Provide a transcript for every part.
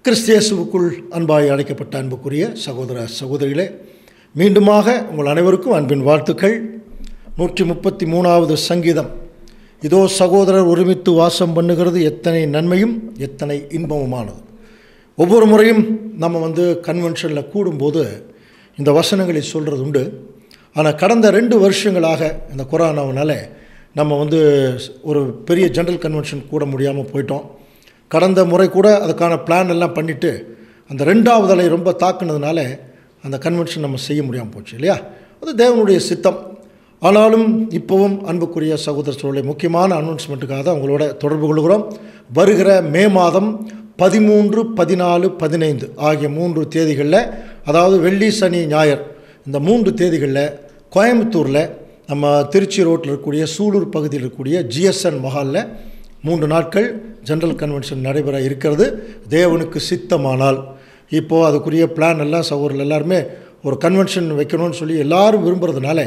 கிறிஸ்தியேசுவுக்குள் அன்பாய் அழைக்கப்பட்ட அன்புக்குரிய சகோதர சகோதரிகளே மீண்டுமாக உங்கள் அனைவருக்கும் அன்பின் வாழ்த்துக்கள் நூற்றி முப்பத்தி மூணாவது சங்கீதம் இதோ சகோதரர் ஒருமித்து வாசம் பண்ணுகிறது எத்தனை நன்மையும் எத்தனை இன்பமுமானது ஒவ்வொரு முறையும் நம்ம வந்து கன்வென்ஷனில் கூடும்போது இந்த வசனங்களை சொல்கிறது உண்டு ஆனால் கடந்த ரெண்டு வருஷங்களாக இந்த கொரோனாவினால நம்ம வந்து ஒரு பெரிய ஜென்ரல் கன்வென்ஷன் கூட முடியாமல் போயிட்டோம் கடந்த முறை கூட அதுக்கான பிளான் எல்லாம் பண்ணிவிட்டு அந்த ரெண்டாவது அலை ரொம்ப தாக்குனதுனால அந்த கன்வென்ஷன் நம்ம செய்ய முடியாமல் போச்சு இல்லையா அது தேவனுடைய சித்தம் ஆனாலும் இப்போவும் அன்புக்குரிய சகோதர சூழலை முக்கியமான அனௌன்ஸ்மெண்ட்டுக்காக தான் உங்களோட தொடர்பு கொள்கிறோம் வருகிற மே மாதம் பதிமூன்று பதினாலு பதினைந்து ஆகிய மூன்று தேதிகளில் அதாவது வெள்ளி சனி ஞாயிறு இந்த மூன்று தேதிகளில் கோயம்புத்தூரில் நம்ம திருச்சி ரோட்டில் இருக்கக்கூடிய சூலூர் பகுதியில் இருக்கக்கூடிய ஜிஎஸ்என் மஹாலில் மூன்று நாட்கள் ஜென்ரல் கன்வென்ஷன் நடைபெற இருக்கிறது தேவனுக்கு சித்தமானால் இப்போது அதுக்குரிய பிளான் எல்லாம் சகோதரர்கள் எல்லாருமே ஒரு கன்வென்ஷன் வைக்கணும்னு சொல்லி எல்லாரும் விரும்புகிறதுனால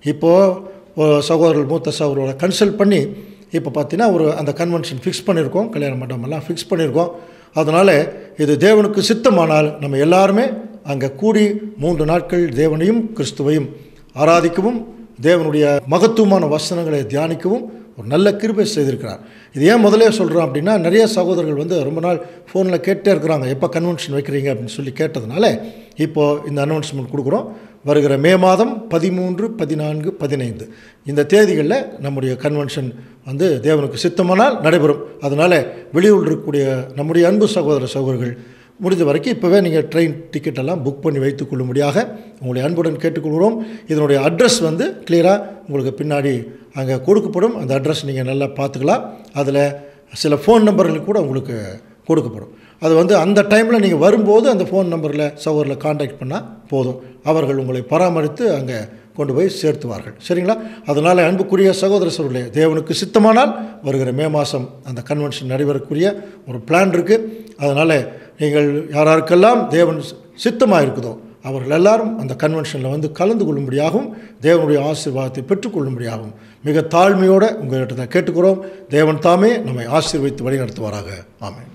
இப்போது சகோதரர்கள் மூத்த சகோதரோட கன்சல்ட் பண்ணி இப்போ பார்த்தீங்கன்னா ஒரு அந்த கன்வென்ஷன் ஃபிக்ஸ் பண்ணியிருக்கோம் கல்யாண மண்டபமெல்லாம் ஃபிக்ஸ் பண்ணியிருக்கோம் அதனால் இது தேவனுக்கு சித்தமானால் நம்ம எல்லாருமே அங்கே கூடி மூன்று நாட்கள் தேவனையும் கிறிஸ்துவையும் ஆராதிக்கவும் தேவனுடைய மகத்துவமான வசனங்களை தியானிக்கவும் ஒரு நல்ல கிருபை செய்திருக்கிறார் இது ஏன் முதலே சொல்கிறோம் அப்படின்னா நிறைய சகோதரர்கள் வந்து ரொம்ப நாள் ஃபோனில் கேட்டே இருக்கிறாங்க எப்போ கன்வென்ஷன் வைக்கிறீங்க அப்படின்னு சொல்லி கேட்டதுனால இப்போது இந்த அனௌன்ஸ்மெண்ட் கொடுக்குறோம் வருகிற மே மாதம் பதிமூன்று பதினான்கு பதினைந்து இந்த தேதிகளில் நம்முடைய கன்வென்ஷன் வந்து தேவனுக்கு சித்தமானால் நடைபெறும் அதனால் வெளியூரில் இருக்கக்கூடிய நம்முடைய அன்பு சகோதர சகோதரர்கள் முடிஞ்ச வரைக்கும் இப்போவே நீங்கள் ட்ரெயின் டிக்கெட் எல்லாம் புக் பண்ணி வைத்துக்கொள்ளும்படியாக உங்களை அன்புடன் கேட்டுக்கொள்கிறோம் இதனுடைய அட்ரஸ் வந்து கிளியராக உங்களுக்கு பின்னாடி அங்கே கொடுக்கப்படும் அந்த அட்ரஸ் நீங்கள் நல்லா பார்த்துக்கலாம் அதில் சில ஃபோன் நம்பர்கள் கூட உங்களுக்கு கொடுக்கப்படும் அது வந்து அந்த டைமில் நீங்கள் வரும்போது அந்த ஃபோன் நம்பரில் சகோதரில் காண்டாக்ட் பண்ணால் போதும் அவர்கள் உங்களை பராமரித்து அங்கே கொண்டு போய் சேர்த்துவார்கள் சரிங்களா அதனால் அன்புக்குரிய சகோதர சகோதரர்களே தேவனுக்கு சித்தமானால் வருகிற மே மாதம் அந்த கன்வென்ஷன் நடைபெறக்கூடிய ஒரு பிளான் இருக்குது அதனால் நீங்கள் யாராருக்கெல்லாம் தேவன் சித்தமாக இருக்குதோ அவர்கள் எல்லாரும் அந்த கன்வென்ஷனில் வந்து கலந்து கொள்ளும்படியாகவும் தேவனுடைய ஆசீர்வாதத்தை பெற்றுக்கொள்ளும்படியாகவும் மிக தாழ்மையோடு உங்களிடத்தை கேட்டுக்கிறோம் தேவன் தாமே நம்மை ஆசீர்வைத்து வழிநடத்துவாராக ஆமென்